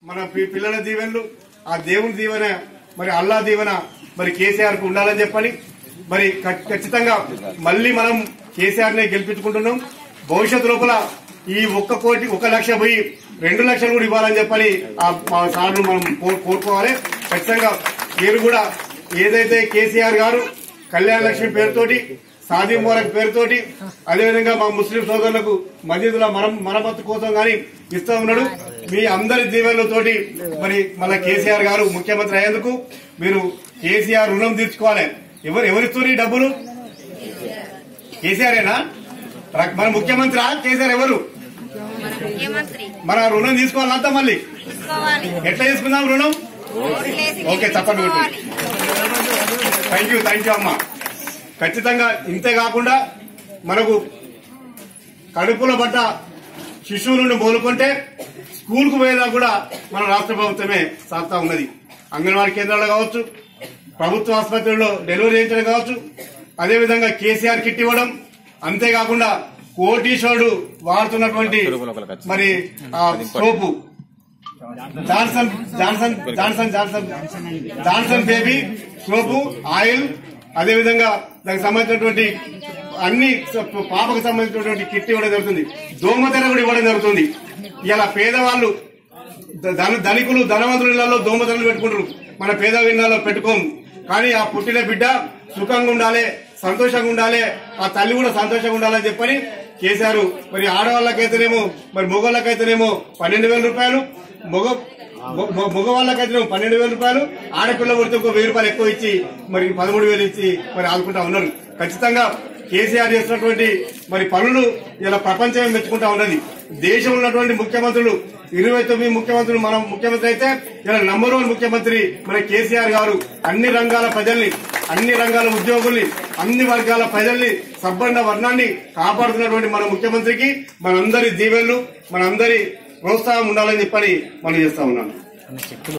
మన పి- పిల్లల దీవెనలు ఆ దేవుని దీవెన మరి అల్లా దీవెన మరి కేసీఆర్ కు ఉండాలని చెప్పని మరి ఖ- ఖచ్చితంగా మళ్ళీ మనం కేసీఆర్ నే గెలిపించుకుంటున్నాం భవిష్యత్తు లోపల ఈ ఒక్క కోటి ఒక లక్ష పోయి రెండు లక్షలు కూడా ఇవ్వాలని చెప్పని ఆ మా సార్ను మనం కో- కోరుకోవాలి ఖచ్చితంగా మీరు కూడా ఏదైతే కేసీఆర్ గారు కళ్యాణ లక్ష్మి పేరుతోటి సాది మోరక్ పేరుతోటి అదేవిధంగా మా ముస్లిం సోదరులకు మసీదుల మరం మరమ్మతు కోసం గాని ఇస్తా ఉన్నాడు మీ అందరి దీవెనలతోటి మరి మన కేసీఆర్ గారు ముఖ్యమంత్రి అయ్యేందుకు మీరు కేసీఆర్ రుణం తీర్చుకోవాలి ఎవరు ఎవరిస్తారు ఈ డబ్బులు కేసీఆరేనా మన ముఖ్యమంత్రి కేసీఆర్ ఎవరు మన ముఖ్యమంత్రి మన రుణం తీసుకోవాలంతా మళ్ళీ తీసుకోవాలి ఎట్లా తీసుకుందాం రుణం ఓట్లేసి ఓకే, తప్పకుండా తీసుకోవాలి. థ్యాంక్ యూ థ్యాంక్ యూ అమ్మా ఖచ్చితంగా ఇంతే కాకుండా మనకు కడుపులో పడ్డ శిశువు నుండి మొదలుకుంటే స్కూల్ కు పోయేదా కూడా మన రాష్ట్ర ప్రభుత్వమే సాగుతా ఉన్నది అంగన్వాడీ కేంద్రాల్లో కావచ్చు ప్రభుత్వ ఆసుపత్రుల్లో డెలివరీ చేయించడం కావచ్చు అదేవిధంగా కేసీఆర్ కిట్ ఇవ్వడం అంతేకాకుండా కోటీశ్వరుడు వాడుతున్నటువంటి మరి ఆ soap Johnson Johnson Johnson Johnson Johnson baby soap oil అదే విధంగా దానికి సంబంధించినటువంటి అన్ని స- పాపకు సంబంధించినటువంటి కిట్ ఇవ్వడం జరుగుతుంది దోమతెర కూడా ఇవ్వడం జరుగుతుంది ఇలా పేదవాళ్ళు ద- ధన ధనికులు ధనవంతుల ఇళ్లలో దోమతెరలు పెట్టుకుంటారు మన పేద ఇళ్లలో పెట్టుకోము కానీ ఆ పుట్టిన బిడ్డ సుఖంగా ఉండాలి సంతోషంగా ఉండాలి ఆ తల్లి కూడా సంతోషంగా ఉండాలని చెప్పని కేసీఆర్ మరి ఆడవాళ్ళకైతేనేమో మరి మగవాళ్ళకైతేనేమో పన్నెండు వేల రూపాయలు మగ మొ- మొ- మగవాళ్ళకైతేనేమో పన్నెండు వేల రూపాయలు ఆడపిల్ల పుడితే ఇంకో వెయ్యి రూపాయలు ఎక్కువ ఇచ్చి మరి పదమూడు వేలు ఇచ్చి మరి ఆదుకుంటా ఉన్నారు ఖచ్చితంగా కేసీఆర్ చేస్తున్నటువంటి మరి పనులు ఇలా ప్రపంచమే మెచ్చుకుంటా ఉన్నది దేశంలో ఉన్నటువంటి ముఖ్యమంత్రులు ఇరవై తొమ్మిది ముఖ్యమంత్రులు మనం ముఖ్యమంత్రి అయితే ఇలా నంబర్ వన్ ముఖ్యమంత్రి మన కేసీఆర్ గారు అన్ని రంగాల ప్రజల్ని అన్ని రంగాల ఉద్యోగుల్ని అన్ని వర్గాల ప్రజల్ని సబ్బండ వర్ణాన్ని కాపాడుతున్నటువంటి మన ముఖ్యమంత్రికి మనందరి దీవెనలు మనందరి ప్రోత్సాహం ఉండాలని చెప్పని మనం చేస్తా ఉన్నాను